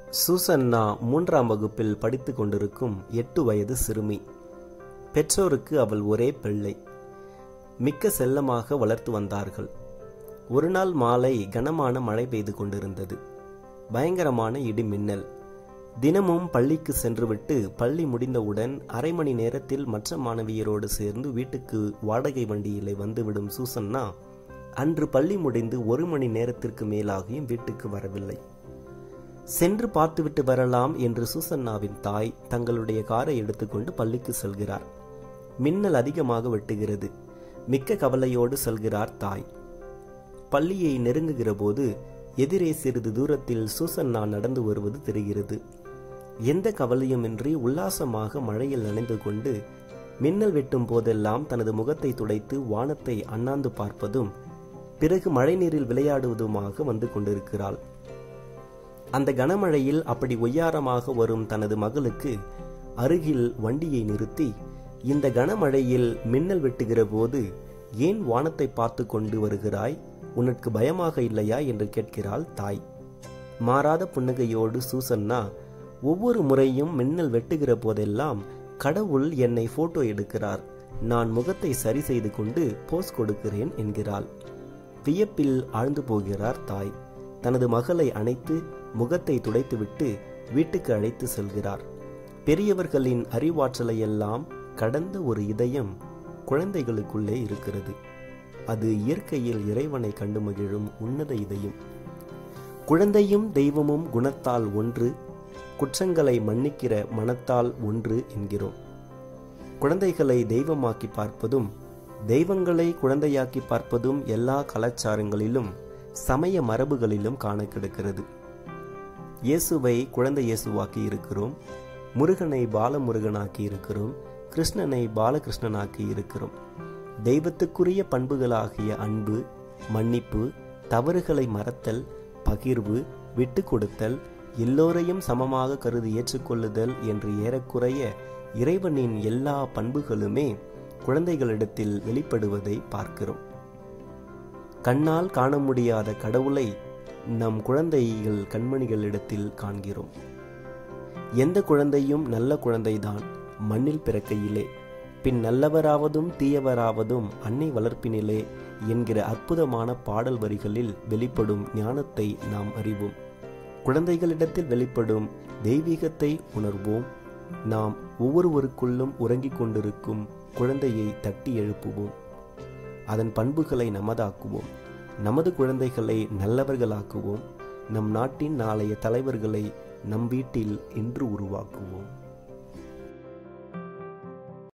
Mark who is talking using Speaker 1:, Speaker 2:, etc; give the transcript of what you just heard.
Speaker 1: சூசன்னா மூன்றாம் வகுப்பில் படித்துக் கொண்டிருக்கும் எட்டு வயது சிறுமி பெற்றோருக்கு அவள் ஒரே பிள்ளை மிக்க செல்லமாக வளர்த்து வந்தார்கள் ஒரு நாள் மாலை கனமான மழை பெய்து கொண்டிருந்தது பயங்கரமான இடி மின்னல் தினமும் பள்ளிக்கு சென்றுவிட்டு பள்ளி முடிந்தவுடன் அரை மணி நேரத்தில் மற்ற மாணவியரோடு சேர்ந்து வீட்டுக்கு வாடகை வண்டியிலே வந்துவிடும் சூசன்னா அன்று பள்ளி முடிந்து ஒரு மணி நேரத்திற்கு மேலாகியும் வீட்டுக்கு வரவில்லை சென்று பார்த்துவிட்டு வரலாம் என்று சூசன்னாவின் தாய் தங்களுடைய காரை எடுத்துக்கொண்டு பள்ளிக்கு செல்கிறார் மின்னல் அதிகமாக வெட்டுகிறது மிக்க கவலையோடு செல்கிறார் தாய் பள்ளியை நெருங்குகிற போது எதிரே சிறிது தூரத்தில் சூசன்னா நடந்து வருவது தெரிகிறது எந்த கவலையுமின்றி உல்லாசமாக மழையில் நனைந்து கொண்டு மின்னல் வெட்டும் போதெல்லாம் தனது முகத்தை துடைத்து வானத்தை அண்ணாந்து பார்ப்பதும் பிறகு மழைநீரில் விளையாடுவதுமாக வந்து கொண்டிருக்கிறாள் அந்த கனமழையில் அப்படி ஒய்யாரமாக வரும் தனது மகளுக்கு அருகில் வண்டியை நிறுத்தி இந்த கனமழையில் மின்னல் வெட்டுகிற போது ஏன் வானத்தை பார்த்து கொண்டு வருகிறாய் உனக்கு பயமாக இல்லையா என்று கேட்கிறாள் தாய் மாறாத புன்னகையோடு சூசன்னா ஒவ்வொரு முறையும் மின்னல் வெட்டுகிற போதெல்லாம் கடவுள் என்னை போட்டோ எடுக்கிறார் நான் முகத்தை சரி செய்து கொண்டு போஸ் கொடுக்கிறேன் என்கிறாள் வியப்பில் ஆழ்ந்து போகிறார் தாய் தனது மகளை அணைத்து முகத்தை துடைத்துவிட்டு வீட்டுக்கு அழைத்து செல்கிறார் பெரியவர்களின் அறிவாற்றலை எல்லாம் கடந்த ஒரு இதயம் குழந்தைகளுக்குள்ளே இருக்கிறது அது இயற்கையில் இறைவனை கண்டு மகிழும் உன்னத இதயம் குழந்தையும் தெய்வமும் குணத்தால் ஒன்று குற்றங்களை மன்னிக்கிற மனத்தால் ஒன்று என்கிறோம் குழந்தைகளை தெய்வமாக்கி பார்ப்பதும் தெய்வங்களை குழந்தையாக்கி பார்ப்பதும் எல்லா கலாச்சாரங்களிலும் சமய மரபுகளிலும் காண கிடக்கிறது இயேசுவை குழந்தை இயேசுவாக்கி இருக்கிறோம் முருகனை பாலமுருகனாக்கி இருக்கிறோம் கிருஷ்ணனை பாலகிருஷ்ணனாக்கி இருக்கிறோம் தெய்வத்துக்குரிய பண்புகளாகிய அன்பு மன்னிப்பு தவறுகளை மறத்தல் பகிர்வு விட்டு கொடுத்தல் எல்லோரையும் சமமாக கருதி ஏற்றுக்கொள்ளுதல் என்று ஏறக்குறைய இறைவனின் எல்லா பண்புகளுமே குழந்தைகளிடத்தில் வெளிப்படுவதை பார்க்கிறோம் கண்ணால் காண முடியாத கடவுளை நம் குழந்தைகள் கண்மணிகளிடத்தில் காண்கிறோம் எந்த குழந்தையும் நல்ல குழந்தைதான் மண்ணில் பிறக்கையிலே பின் நல்லவராவதும் தீயவராவதும் அன்னை வளர்ப்பினிலே என்கிற அற்புதமான பாடல் வரிகளில் வெளிப்படும் ஞானத்தை நாம் அறிவோம் குழந்தைகளிடத்தில் வெளிப்படும் தெய்வீகத்தை உணர்வோம் நாம் ஒவ்வொருவருக்குள்ளும் உறங்கிக் கொண்டிருக்கும் குழந்தையை தட்டி எழுப்புவோம் அதன் பண்புகளை நமதாக்குவோம் நமது குழந்தைகளை நல்லவர்களாக்குவோம் நம் நாட்டின் நாளைய தலைவர்களை நம் வீட்டில் இன்று உருவாக்குவோம்